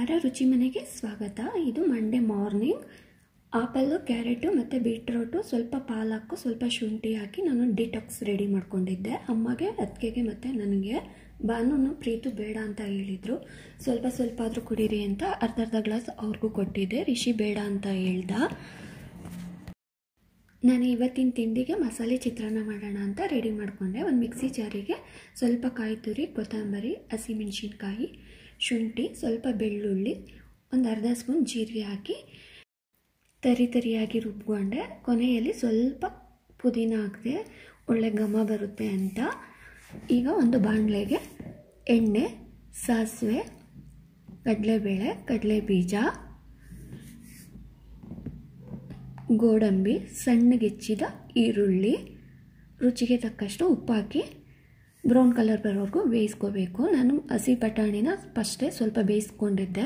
ನಮಸ್ಕಾರ ರುಚಿ ಮನೆಗೆ ಸ್ವಾಗತ ಇದು ಮಂಡೇ ಮಾರ್ನಿಂಗ್ ಆಪಲ್ಲು ಕ್ಯಾರೆಟು ಮತ್ತು ಬೀಟ್ರೋಟು ಸ್ವಲ್ಪ ಪಾಲಕ್ಕು ಸ್ವಲ್ಪ ಶುಂಠಿ ಹಾಕಿ ನಾನು ಡಿಟಾಕ್ಸ್ ರೆಡಿ ಮಾಡ್ಕೊಂಡಿದ್ದೆ ಅಮ್ಮಗೆ ಅತ್ತಿಗೆಗೆ ಮತ್ತು ನನಗೆ ಬಾನು ಪ್ರೀತು ಬೇಡ ಅಂತ ಹೇಳಿದರು ಸ್ವಲ್ಪ ಸ್ವಲ್ಪ ಆದರೂ ಕುಡೀರಿ ಅಂತ ಅರ್ಧ ಅರ್ಧ ಗ್ಲಾಸ್ ಅವ್ರಿಗೂ ಕೊಟ್ಟಿದ್ದೆ ರಿಷಿ ಬೇಡ ಅಂತ ಹೇಳ್ದ ನಾನು ಇವತ್ತಿನ ತಿಂಡಿಗೆ ಮಸಾಲೆ ಚಿತ್ರಾನ್ನ ಮಾಡೋಣ ಅಂತ ರೆಡಿ ಮಾಡಿಕೊಂಡೆ ಒಂದು ಮಿಕ್ಸಿ ಜಾರಿಗೆ ಸ್ವಲ್ಪ ಕಾಯಿ ತುರಿ ಕೊತ್ತಂಬರಿ ಹಸಿಮೆಣಸಿನ್ಕಾಯಿ ಶುಂಠಿ ಸ್ವಲ್ಪ ಬೆಳ್ಳುಳ್ಳಿ ಒಂದು ಅರ್ಧ ಸ್ಪೂನ್ ಜೀರಿಗೆ ಹಾಕಿ ತರಿ ತರಿಯಾಗಿ ರುಬ್ಕೊಂಡೆ ಕೊನೆಯಲ್ಲಿ ಸ್ವಲ್ಪ ಪುದೀನ ಹಾಕಿದೆ ಒಳ್ಳೆ ಘಮ ಬರುತ್ತೆ ಅಂತ ಈಗ ಒಂದು ಬಾಣಲೆಗೆ ಎಣ್ಣೆ ಸಾಸಿವೆ ಕಡಲೆಬೇಳೆ ಕಡಲೆ ಬೀಜ ಗೋಡಂಬಿ ಸಣ್ಣಗೆಚ್ಚಿದ ಈರುಳ್ಳಿ ರುಚಿಗೆ ತಕ್ಕಷ್ಟು ಉಪ್ಪು ಹಾಕಿ ಬ್ರೌನ್ ಕಲರ್ ಬರೋವರೆಗೂ ಬೇಯಿಸ್ಕೋಬೇಕು ನಾನು ಹಸಿ ಬಟಾಣಿನ ಫಸ್ಟೇ ಸ್ವಲ್ಪ ಬೇಯಿಸ್ಕೊಂಡಿದ್ದೆ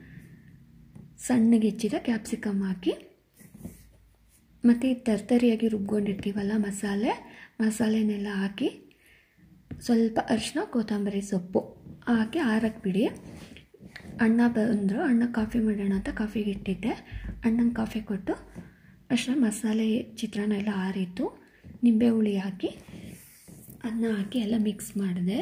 ಸಣ್ಣಗೆ ಹೆಚ್ಚಿದ ಕ್ಯಾಪ್ಸಿಕಮ್ ಹಾಕಿ ಮತ್ತು ತರ್ತರಿಯಾಗಿ ರುಬ್ಕೊಂಡಿರ್ತೀವಲ್ಲ ಮಸಾಲೆ ಮಸಾಲೆನೆಲ್ಲ ಹಾಕಿ ಸ್ವಲ್ಪ ಅರಿಶಿನ ಕೊತ್ತಂಬರಿ ಸೊಪ್ಪು ಹಾಕಿ ಆರಕ್ಕೆ ಬಿಡಿ ಅಣ್ಣ ಬಂದರು ಅಣ್ಣ ಕಾಫಿ ಮಾಡೋಣ ಅಂತ ಕಾಫಿಗೆ ಇಟ್ಟಿದ್ದೆ ಅಣ್ಣಂಗೆ ಕಾಫಿ ಕೊಟ್ಟು ಅಷ್ಟರ ಮಸಾಲೆ ಚಿತ್ರಾನ್ನ ಎಲ್ಲ ಆರಿತ್ತು ನಿಂಬೆ ಹುಳಿ ಹಾಕಿ ಅನ್ನ ಹಾಕಿ ಎಲ್ಲ ಮಿಕ್ಸ್ ಮಾಡಿದೆ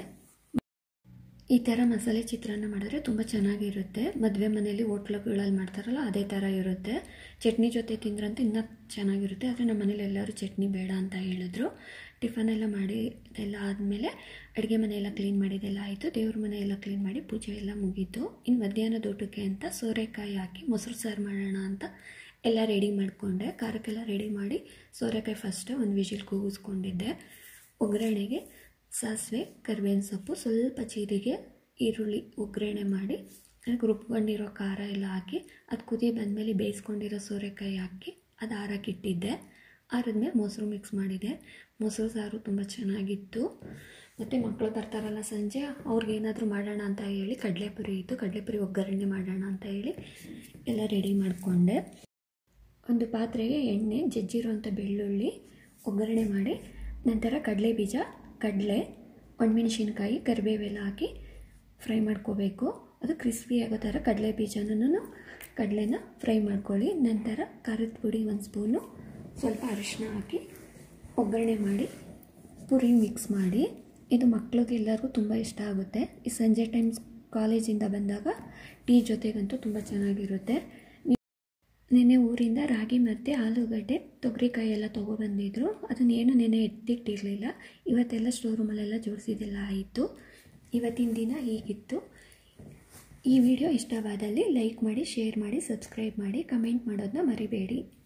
ಈ ಥರ ಮಸಾಲೆ ಚಿತ್ರಾನ್ನ ಮಾಡಿದ್ರೆ ತುಂಬ ಚೆನ್ನಾಗಿರುತ್ತೆ ಮದುವೆ ಮನೆಯಲ್ಲಿ ಹೋಟ್ಲುಗಳಲ್ಲಿ ಮಾಡ್ತಾರಲ್ಲ ಅದೇ ಥರ ಇರುತ್ತೆ ಚಟ್ನಿ ಜೊತೆ ತಿಂದ್ರಂತೂ ಇನ್ನೂ ಚೆನ್ನಾಗಿರುತ್ತೆ ಆದರೆ ನಮ್ಮ ಮನೇಲಿ ಎಲ್ಲರೂ ಚಟ್ನಿ ಬೇಡ ಅಂತ ಹೇಳಿದ್ರು ಟಿಫನ್ ಎಲ್ಲ ಮಾಡಿ ಎಲ್ಲ ಆದಮೇಲೆ ಅಡುಗೆ ಮನೆಯೆಲ್ಲ ಕ್ಲೀನ್ ಮಾಡಿದೆಲ್ಲ ಆಯಿತು ದೇವ್ರ ಮನೆ ಎಲ್ಲ ಕ್ಲೀನ್ ಮಾಡಿ ಪೂಜೆ ಎಲ್ಲ ಮುಗೀತು ಇನ್ನು ಮಧ್ಯಾಹ್ನದ ಊಟಕ್ಕೆ ಅಂತ ಸೋರೆಕಾಯಿ ಹಾಕಿ ಮೊಸರು ಸಾರು ಮಾಡೋಣ ಅಂತ ಎಲ್ಲ ರೆಡಿ ಮಾಡಿಕೊಂಡೆ ಖಾರಕ್ಕೆಲ್ಲ ರೆಡಿ ಮಾಡಿ ಸೋರೆಕಾಯಿ ಫಸ್ಟು ಒಂದು ವಿಜಿಲ್ ಕೂಗಿಸ್ಕೊಂಡಿದ್ದೆ ಒಗ್ಗರಣೆಗೆ ಸಾಸಿವೆ ಕರಿಬೇವಿನ ಸೊಪ್ಪು ಸ್ವಲ್ಪ ಜೀರಿಗೆ ಈರುಳ್ಳಿ ಒಗ್ಗರಣೆ ಮಾಡಿ ಅದಕ್ಕೆ ರುಬ್ಕೊಂಡಿರೋ ಖಾರ ಎಲ್ಲ ಹಾಕಿ ಅದು ಕುದಿ ಬಂದಮೇಲೆ ಬೇಯಿಸ್ಕೊಂಡಿರೋ ಸೋರೆಕಾಯಿ ಹಾಕಿ ಅದು ಆರಕ್ಕಿಟ್ಟಿದ್ದೆ ಆರಿದ್ಮೇಲೆ ಮೊಸರು ಮಿಕ್ಸ್ ಮಾಡಿದೆ ಮೊಸರು ಸಾರು ತುಂಬ ಚೆನ್ನಾಗಿತ್ತು ಮತ್ತು ಮಕ್ಕಳು ಬರ್ತಾರಲ್ಲ ಸಂಜೆ ಅವ್ರಿಗೇನಾದರೂ ಮಾಡೋಣ ಅಂತ ಹೇಳಿ ಕಡಲೆಪುರಿ ಇತ್ತು ಕಡಲೆಪುರಿ ಒಗ್ಗರಣೆ ಮಾಡೋಣ ಅಂತ ಹೇಳಿ ಎಲ್ಲ ರೆಡಿ ಮಾಡಿಕೊಂಡೆ ಒಂದು ಪಾತ್ರೆಗೆ ಎಣ್ಣೆ ಜಜ್ಜಿರುವಂಥ ಬೆಳ್ಳುಳ್ಳಿ ಒಗ್ಗರಣೆ ಮಾಡಿ ನಂತರ ಕಡಲೆ ಬೀಜ ಕಡಲೆ ಒಣಮೆಣಸಿನ್ಕಾಯಿ ಕರಿಬೇವೆಲ್ಲ ಹಾಕಿ ಫ್ರೈ ಮಾಡ್ಕೋಬೇಕು ಅದು ಕ್ರಿಸ್ಪಿ ಆಗೋ ಥರ ಕಡಲೆ ಬೀಜನೂ ಕಡಲೆನ ಫ್ರೈ ಮಾಡ್ಕೊಳ್ಳಿ ನಂತರ ಖಾರದ ಪುಡಿ ಒಂದು ಸ್ಪೂನು ಸ್ವಲ್ಪ ಅರಿಶಿನ ಹಾಕಿ ಒಗ್ಗರಣೆ ಮಾಡಿ ಪುರಿ ಮಿಕ್ಸ್ ಮಾಡಿ ಇದು ಮಕ್ಳಿಗೆ ಎಲ್ಲರಿಗೂ ತುಂಬ ಇಷ್ಟ ಆಗುತ್ತೆ ಈ ಸಂಜೆ ಟೈಮ್ಸ್ ಕಾಲೇಜಿಂದ ಬಂದಾಗ ಟೀ ಜೊತೆಗಂತೂ ತುಂಬ ಚೆನ್ನಾಗಿರುತ್ತೆ ನೆನೆ ಊರಿಂದ ರಾಗಿ ಮತ್ತು ಆಲೂಗಡ್ಡೆ ತೊಗರಿಕಾಯಿ ಎಲ್ಲ ತೊಗೊಬಂದಿದ್ರು ಅದನ್ನೇನು ನೆನೆ ಎತ್ತಿಟ್ಟಿರಲಿಲ್ಲ ಇವತ್ತೆಲ್ಲ ಸ್ಟೋರ್ ರೂಮಲ್ಲೆಲ್ಲ ಜೋಡಿಸಿದೆಲ್ಲ ಆಯಿತು ಇವತ್ತಿನ ದಿನ ಹೀಗಿತ್ತು ಈ ವಿಡಿಯೋ ಇಷ್ಟವಾದಲ್ಲಿ ಲೈಕ್ ಮಾಡಿ ಶೇರ್ ಮಾಡಿ ಸಬ್ಸ್ಕ್ರೈಬ್ ಮಾಡಿ ಕಮೆಂಟ್ ಮಾಡೋದನ್ನ ಮರಿಬೇಡಿ